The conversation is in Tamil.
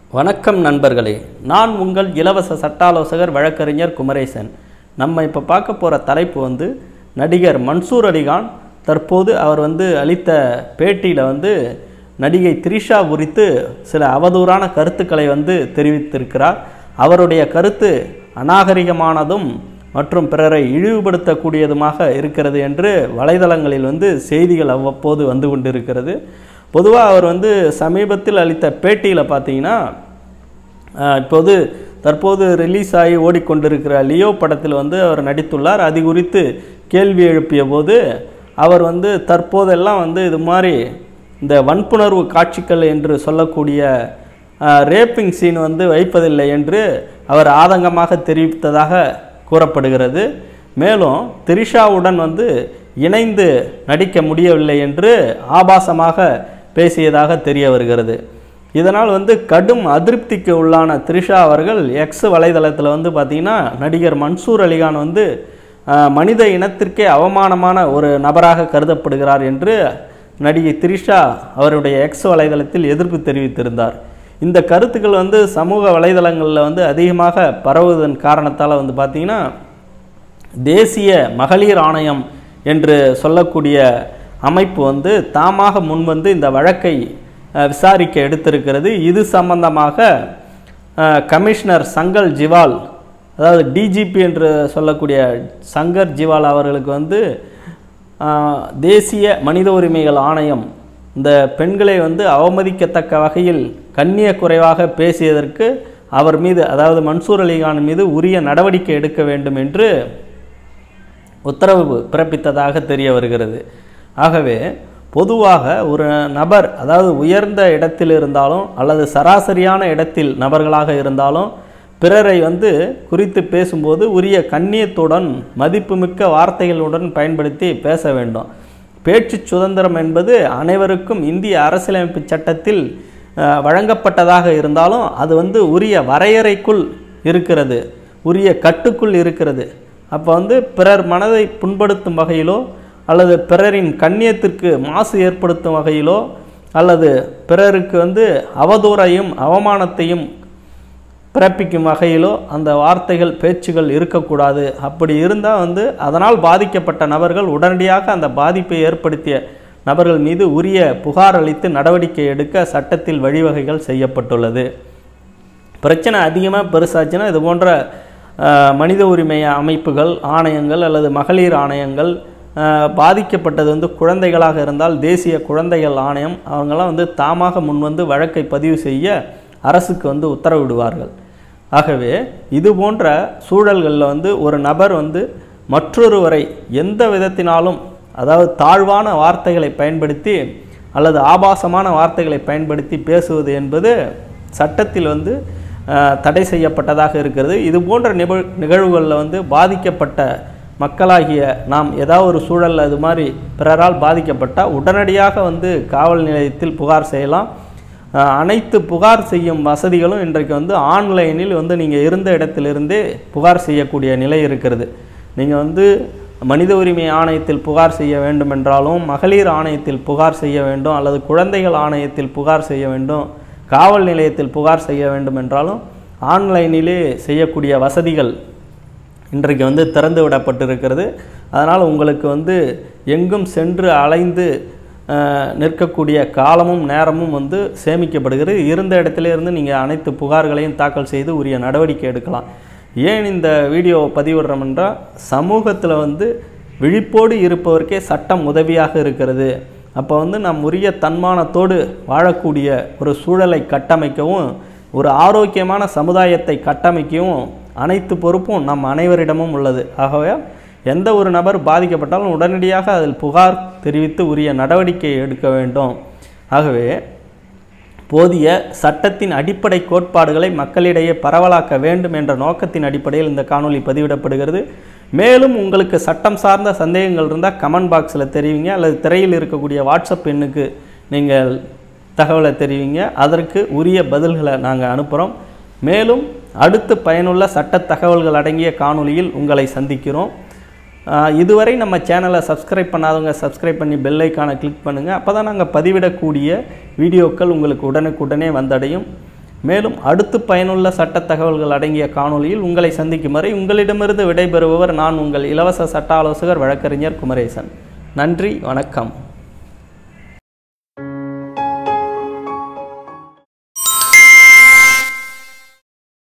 வணக்கம் நண்பர்களே நான் உங்கள் இலவச சட்ட ஆலோசகர் வழக்கறிஞர் குமரேசன் நம்ம இப்போ பார்க்க போகிற தலைப்பு வந்து நடிகர் மன்சூர் அலிகான் தற்போது அவர் வந்து அளித்த பேட்டியில் வந்து நடிகை த்ரிஷா குறித்து சில அவதூறான கருத்துக்களை வந்து தெரிவித்திருக்கிறார் அவருடைய கருத்து அநாகரிகமானதும் மற்றும் பிறரை இழிவுபடுத்தக்கூடியதுமாக இருக்கிறது என்று வலைதளங்களில் வந்து செய்திகள் அவ்வப்போது வந்து கொண்டிருக்கிறது பொதுவாக அவர் வந்து சமீபத்தில் அளித்த பேட்டியில் பார்த்தீங்கன்னா ஆஹ், இப்போது தற்போது ரிலீஸ் ஆகி ஓடிக்கொண்டிருக்கிற லியோ படத்தில் வந்து அவர் நடித்துள்ளார் அது குறித்து கேள்வி எழுப்பிய போது அவர் வந்து தற்போதெல்லாம் வந்து இது மாதிரி இந்த வன்புணர்வு காட்சிகள் என்று சொல்லக்கூடிய ரேப்பிங் சீன் வந்து வைப்பதில்லை என்று அவர் ஆதங்கமாக தெரிவித்ததாக கூறப்படுகிறது மேலும் திரிஷாவுடன் வந்து இணைந்து நடிக்க முடியவில்லை என்று ஆபாசமாக பேசியதாக தெரிய வருகிறது இதனால் வந்து கடும் அதிருப்திக்கு உள்ளான த்ரிஷா அவர்கள் எக்ஸ் வலைதளத்தில் வந்து பார்த்திங்கன்னா நடிகர் மன்சூர் அலிகான் வந்து ஆஹ், மனித இனத்திற்கே அவமானமான ஒரு நபராக கருதப்படுகிறார் என்று நடிகை த்ரிஷா அவருடைய எக்ஸ் வலைதளத்தில் எதிர்ப்பு தெரிவித்திருந்தார் இந்த கருத்துக்கள் வந்து சமூக வலைதளங்களில் வந்து அதிகமாக பரவுவதன் காரணத்தால் வந்து பார்த்திங்கன்னா தேசிய மகளிர் ஆணையம் என்று சொல்லக்கூடிய அமைப்பு வந்து தாமாக முன்வந்து இந்த வழக்கை அஹ், விசாரிக்க எடுத்திருக்கிறது இது சம்பந்தமாக அஹ், கமிஷனர் சங்கல் ஜிவால் அதாவது டிஜிபி என்று சொல்லக்கூடிய சங்கர் ஜிவால் அவர்களுக்கு வந்து அஹ், தேசிய மனித உரிமைகள் ஆணையம் இந்த பெண்களை வந்து அவமதிக்கத்தக்க வகையில் கண்ணிய குறைவாக பேசியதற்கு அவர் மீது அதாவது மன்சூர் அலிகான் மீது உரிய நடவடிக்கை எடுக்க வேண்டும் என்று உத்தரவு பிறப்பித்ததாக தெரிய வருகிறது ஆகவே பொதுவாக ஒரு நபர் அதாவது உயர்ந்த இடத்தில் இருந்தாலும் அல்லது சராசரியான இடத்தில் நபர்களாக இருந்தாலும் பிறரை வந்து குறித்து பேசும்போது உரிய கண்ணியத்துடன் மதிப்புமிக்க வார்த்தைகளுடன் பயன்படுத்தி பேச வேண்டும் பேச்சு சுதந்திரம் என்பது அனைவருக்கும் இந்திய அரசியலமைப்பு சட்டத்தில் அஹ், வழங்கப்பட்டதாக இருந்தாலும் அது வந்து உரிய வரையறைக்குள் இருக்கிறது உரிய கட்டுக்குள் இருக்கிறது அப்போ வந்து பிறர் மனதை புண்படுத்தும் வகையிலோ அல்லது பிறரின் கண்ணியத்திற்கு மாசு ஏற்படுத்தும் வகையிலோ அல்லது பிறருக்கு வந்து அவதூறையும் அவமானத்தையும் பிறப்பிக்கும் வகையிலோ அந்த வார்த்தைகள் பேச்சுகள் இருக்கக்கூடாது அப்படி இருந்தால் வந்து அதனால் பாதிக்கப்பட்ட நபர்கள் உடனடியாக அந்த பாதிப்பை ஏற்படுத்திய நபர்கள் மீது உரிய புகார் அளித்து நடவடிக்கை எடுக்க சட்டத்தில் வழிவகைகள் செய்யப்பட்டுள்ளது பிரச்சனை அதிகமாக பெருசாச்சுன்னா இது போன்ற அஹ், மனித உரிமை அமைப்புகள் ஆணையங்கள் அல்லது மகளிர் ஆணையங்கள் அஹ், பாதிக்கப்பட்டது வந்து குழந்தைகளாக இருந்தால் தேசிய குழந்தைகள் ஆணையம் அவங்கெல்லாம் வந்து தாமாக முன்வந்து வழக்கை பதிவு செய்ய அரசுக்கு வந்து உத்தரவிடுவார்கள் ஆகவே இது போன்ற சூழல்களில் வந்து ஒரு நபர் வந்து மற்றொருவரை எந்த விதத்தினாலும் அதாவது தாழ்வான வார்த்தைகளை பயன்படுத்தி அல்லது ஆபாசமான வார்த்தைகளை பயன்படுத்தி பேசுவது என்பது சட்டத்தில் வந்து அஹ், தடை செய்யப்பட்டதாக இருக்கிறது இது போன்ற நிகழ் நிகழ்வுகளில் வந்து பாதிக்கப்பட்ட மக்களாகிய நாம் ஏதாவது ஒரு சூழலில் அது மாதிரி பிறரால் பாதிக்கப்பட்டால் உடனடியாக வந்து காவல் நிலையத்தில் புகார் செய்யலாம் அஹ், அனைத்து புகார் செய்யும் வசதிகளும் இன்றைக்கு வந்து ஆன்லைனில் வந்து நீங்கள் இருந்த இடத்திலிருந்தே புகார் செய்யக்கூடிய நிலை இருக்கிறது நீங்கள் வந்து மனித உரிமை ஆணையத்தில் புகார் செய்ய வேண்டும் என்றாலும் மகளிர் ஆணையத்தில் புகார் செய்ய வேண்டும் அல்லது குழந்தைகள் ஆணையத்தில் புகார் செய்ய வேண்டும் காவல் நிலையத்தில் புகார் செய்ய வேண்டும் என்றாலும் ஆன்லைனிலே செய்யக்கூடிய வசதிகள் இன்றைக்கு வந்து திறந்து விடப்பட்டிருக்கிறது அதனால் உங்களுக்கு வந்து எங்கும் சென்று அலைந்து அஹ், நிற்கக்கூடிய காலமும் நேரமும் வந்து சேமிக்கப்படுகிறது இருந்த இடத்துல இருந்து நீங்கள் அனைத்து புகார்களையும் தாக்கல் செய்து உரிய நடவடிக்கை எடுக்கலாம் ஏன் இந்த வீடியோவை பதிவிடுறோம் என்றால் சமூகத்தில் வந்து விழிப்போடு இருப்பவருக்கே சட்டம் உதவியாக இருக்கிறது அப்போ வந்து நம் உரிய தன்மானத்தோடு வாழக்கூடிய ஒரு சூழலை கட்டமைக்கவும் ஒரு ஆரோக்கியமான சமுதாயத்தை கட்டமைக்கவும் அனைத்து பொறுப்பும் நம் அனைவரிடமும் உள்ளது ஆகவே எந்த ஒரு நபர் பாதிக்கப்பட்டாலும் உடனடியாக அதில் புகார் தெரிவித்து உரிய நடவடிக்கை எடுக்க வேண்டும் ஆகவே போதிய சட்டத்தின் அடிப்படை கோட்பாடுகளை மக்களிடையே பரவலாக்க வேண்டும் என்ற நோக்கத்தின் அடிப்படையில் இந்த காணொளி பதிவிடப்படுகிறது மேலும் உங்களுக்கு சட்டம் சார்ந்த சந்தேகங்கள் இருந்தால் கமெண்ட் பாக்ஸில் தெரிவிங்க அல்லது திரையில் இருக்கக்கூடிய வாட்ஸ்அப் எண்ணுக்கு நீங்கள் தகவலை தெரிவிங்க அதற்கு உரிய பதில்களை நாங்கள் அனுப்புகிறோம் மேலும் அடுத்து பயனுள்ள சட்ட தகவல்கள் அடங்கிய காணொளியில் உங்களை சந்திக்கிறோம் ஆஹ் இதுவரை நம்ம சேனலை சப்ஸ்கிரைப் பண்ணாதவங்க சப்ஸ்கிரைப் பண்ணி பெல் ஐக்கானை கிளிக் பண்ணுங்கள் அப்போ தான் நாங்கள் பதிவிடக்கூடிய வீடியோக்கள் உங்களுக்கு உடனுக்குடனே வந்தடையும் மேலும் அடுத்து பயனுள்ள சட்ட தகவல்கள் அடங்கிய காணொளியில் உங்களை சந்திக்கும் வரை உங்களிடமிருந்து விடைபெறுபவர் நான் உங்கள் இலவச சட்ட ஆலோசகர் வழக்கறிஞர் குமரேசன் நன்றி வணக்கம்